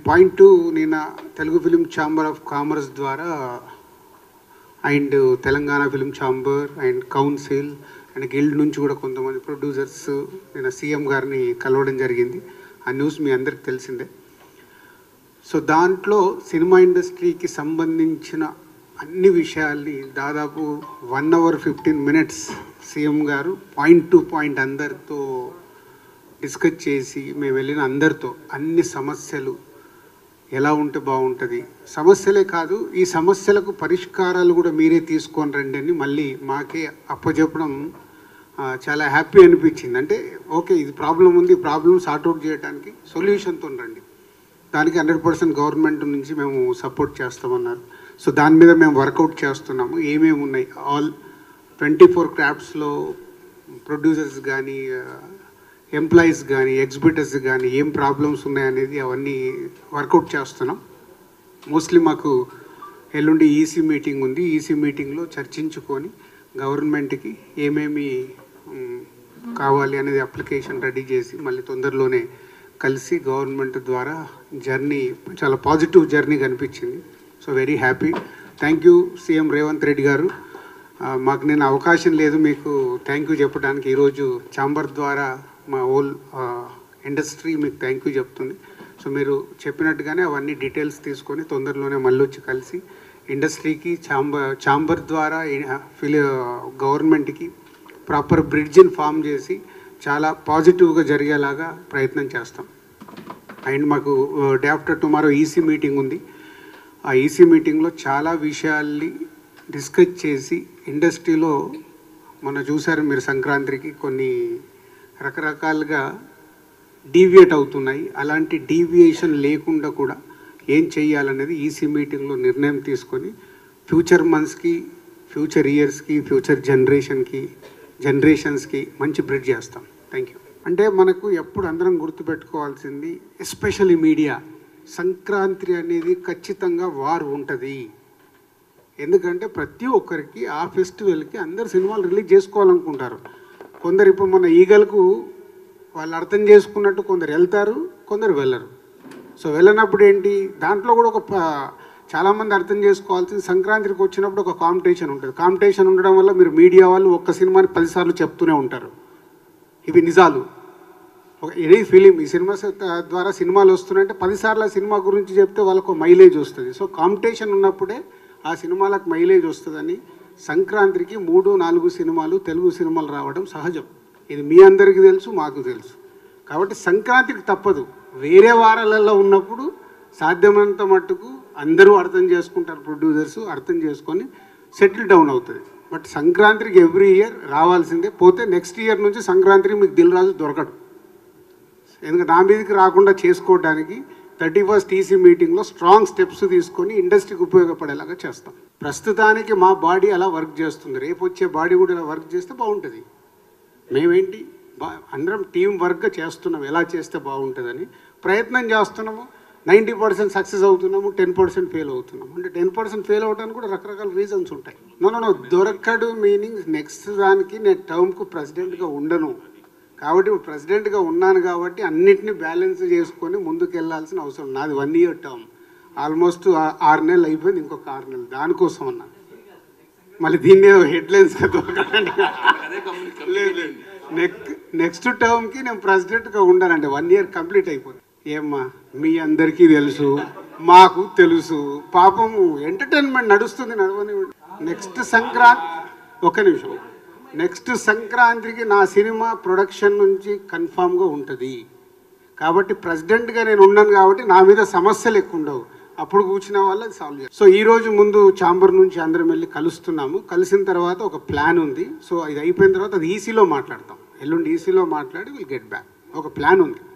point two నిన్న Telugu film chamber of commerce ద్వారా and Telangana film chamber and council and guild నుంచి కూడా కొంతమంది ప్రొడ్యూసర్స్ నిన్న సీఎం గారిని కలవడం జరిగింది ఆ న్యూస్ మీ అందరికి తెలిసిందే సో దాంట్లో సినిమా ఇండస్ట్రీకి సంబంధించిన అన్ని విషయాల్ని దాదాపు one hour fifteen minutes CM గారు పాయింట్ టు పాయింట్ అందరితో డిస్కస్ చేసి మేము వెళ్ళిన అందరితో అన్ని సమస్యలు ఎలా ఉంటే బాగుంటుంది సమస్యలే కాదు ఈ సమస్యలకు పరిష్కారాలు కూడా మీరే తీసుకొని రండి అని మళ్ళీ మాకే అప్పచెప్పడం ఆ, చాలా హ్యాపీ అనిపించింది అంటే ఓకే ఇది ప్రాబ్లం ఉంది ప్రాబ్లం సార్ట్అవుట్ చేయడానికి సొల్యూషన్తో రండి దానికి హండ్రెడ్ పర్సెంట్ గవర్నమెంట్ నుంచి మేము సపోర్ట్ చేస్తామన్నారు సో దాని మీద మేము వర్కౌట్ చేస్తున్నాము ఏమేమి ఉన్నాయి ఆల్ ట్వంటీ ఫోర్ క్రాఫ్ట్స్లో ప్రొడ్యూసర్స్ కానీ ఎంప్లాయీస్ కానీ ఎగ్జిబిటర్స్ కానీ ఏం ప్రాబ్లమ్స్ ఉన్నాయనేది అవన్నీ వర్కౌట్ చేస్తున్నాం మోస్ట్లీ మాకు ఎల్లుండి ఈసీ మీటింగ్ ఉంది ఈసీ మీటింగ్లో చర్చించుకొని గవర్నమెంట్కి ఏమేమి మ్, కావాలి అనేది అప్లికేషన్ రెడీ చేసి మళ్ళీ తొందరలోనే కలిసి గవర్నమెంట్ ద్వారా జర్నీ చాలా పాజిటివ్ జర్నీ కనిపించింది so very happy thank you CM Revanth Reddy గారు ఆ, మాకు నేను అవకాశం లేదు మీకు థ్యాంక్ యూ చెప్పడానికి ఈరోజు ఛాంబర్ ద్వారా మా హోల్ ఇండస్ట్రీ మీకు థ్యాంక్ యూ చెప్తుంది సో మీరు చెప్పినట్టుగానే అవన్నీ డీటెయిల్స్ తీసుకొని తొందరలోనే మళ్ళీ వచ్చి కలిసి ఇండస్ట్రీకి ఛాంబర్ ఛాంబర్ ద్వారా ఫిలి గవర్నమెంట్కి ప్రాపర్ బ్రిడ్జ్ని ఫామ్ చేసి చాలా పాజిటివ్గా జరిగేలాగా ప్రయత్నం చేస్తాం అండ్ మాకు day after tomorrow EC meeting ఉంది ఆ ఈసీ మీటింగ్లో చాలా విషయాల్ని డిస్కస్ చేసి ఇండస్ట్రీలో మొన్న చూసారు మీరు సంక్రాంతికి కొన్ని రకరకాలుగా డీవియేట్ అవుతున్నాయి అలాంటి డీవియేషన్ లేకుండా కూడా ఏం చేయాలనేది ఈసీ మీటింగ్లో నిర్ణయం తీసుకొని ఫ్యూచర్ మంత్స్కి ఫ్యూచర్ ఇయర్స్కి ఫ్యూచర్ జనరేషన్కి జనరేషన్స్కి మంచి బ్రిడ్జ్ చేస్తాం థ్యాంక్ యూ అంటే మనకు ఎప్పుడు అందరం గుర్తుపెట్టుకోవాల్సింది ఎస్పెషల్లీ మీడియా సంక్రాంతి అనేది ఖచ్చితంగా వార్ ఉంటుంది ఎందుకంటే ప్రతి ఒక్కరికి ఆ ఫెస్టివల్కి అందరు సినిమాలు రిలీజ్ చేసుకోవాలనుకుంటారు కొందరు ఇప్పుడు మన ఈగలకు వాళ్ళు అర్థం చేసుకున్నట్టు కొందరు వెళ్తారు కొందరు వెళ్ళరు సో వెళ్ళనప్పుడు ఏంటి దాంట్లో కూడా ఒక ప- చాలామంది అర్థం చేసుకోవాల్సింది సంక్రాంతికి వచ్చినప్పుడు ఒక కాంపిటీషన్ ఉంటుంది కాంపిటీషన్ ఉండడం వల్ల మీరు మీడియా వాళ్ళు ఒక్క సినిమాని పదిసార్లు చెప్తూనే ఉంటారు ఇవి నిజాలు ఒక ఇది ఫిలిం ఈ సినిమా స- ద్వారా సినిమాలు వస్తున్నాయంటే పదిసార్లు ఆ సినిమా గురించి చెప్తే వాళ్ళకు మైలేజ్ వస్తుంది సో కాంపిటీషన్ ఉన్నప్పుడే ఆ సినిమాలకు మైలేజ్ వస్తుందని సంక్రాంతికి మూడు నాలుగు సినిమాలు తెలుగు సినిమాలు రావడం సహజం ఇది మీ అందరికీ తెలుసు మాకు తెలుసు కాబట్టి సంక్రాంతికి తప్పదు వేరే వారాలలో ఉన్నప్పుడు సాధ్యమైనంత మట్టుకు అందరూ అర్థం చేసుకుంటారు ప్రొడ్యూసర్స్ అర్థం చేసుకొని సెటిల్ డౌన్ అవుతుంది బట్ సంక్రాంతికి ఎవ్రీ ఇయర్ రావాల్సిందే పోతే నెక్స్ట్ ఇయర్ నుంచి సంక్రాంతికి మీకు దిల్ రాజు దొరకడు ఎందుకంటే నా మీదకి రాకుండా చేసుకోవడానికి థర్టీ ఫస్ట్ టీసీ మీటింగ్లో స్ట్రాంగ్ స్టెప్స్ తీసుకొని ఇండస్ట్రీకి ఉపయోగపడేలాగా చేస్తాం ప్రస్తుతానికి మా బాడీ అలా వర్క్ చేస్తుంది రేపు వచ్చే బాడీ కూడా ఇలా వర్క్ చేస్తే బాగుంటుంది మేమేంటి బా- అందరం టీం వర్క్గా చేస్తున్నాం ఎలా చేస్తే బాగుంటుందని ప్రయత్నం చేస్తున్నాము నైంటీ పర్సెంట్ సక్సెస్ అవుతున్నాము టెన్ పర్సెంట్ ఫెయిల్ అవుతున్నాము అంటే టెన్ పర్సెంట్ ఫెయిల్ అవడానికి కూడా రకరకాల రీజన్స్ ఉంటాయి నో నో దొరకడు మీనింగ్ నెక్స్ట్ దానికి నేను టర్మ్కు ప్రెసిడెంట్గా ఉండను కాబట్టి ఇప్పుడు ప్రెసిడెంట్గా ఉన్నాను కాబట్టి అన్నిటిని బ్యాలెన్స్ చేసుకొని ముందుకు వెళ్ళాల్సిన అవసరం నాది వన్ ఇయర్ టర్మ్ ఆల్మోస్ట్ ఆరు నెలలు అయిపోయింది ఇంకొక ఆరు నెలలు దానికోసం అన్నా మళ్ళీ దీన్ని హెడ్లైన్స్గా దొరకదండి లేదు లేదు నెక్స్ట్ నెక్స్ట్ టర్మ్కి నేను ప్రెసిడెంట్గా ఉండాలండి వన్ ఇయర్ కంప్లీట్ అయిపోతుంది ఏమ్మా మీ అందరికీ తెలుసు మాకు తెలుసు పాపము ఎంటర్టైన్మెంట్ నడుస్తుంది నడవని నెక్స్ట్ సంక్రాంతి ఒక నిమిషం నెక్స్ట్ సంక్రాంతికి నా సినిమా ప్రొడక్షన్ నుంచి కన్ఫామ్గా ఉంటుంది కాబట్టి ప్రెసిడెంట్గా నేను ఉన్నాను కాబట్టి నా మీద సమస్యలు ఎక్కువ ఉండవు అప్పుడు కూర్చున్న వాళ్ళు అది సాల్వ్ చేస్తారు సో ఈ రోజు ముందు ఛాంబర్ నుంచి అందరం వెళ్ళి కలుస్తున్నాము కలిసిన తర్వాత ఒక ప్లాన్ ఉంది సో ఇది అయిపోయిన తర్వాత అది ఈసీలో మాట్లాడతాం ఎల్లుండి ఈసీలో మాట్లాడి విల్ గెట్ బ్యాక్ ఒక ప్లాన్ ఉంది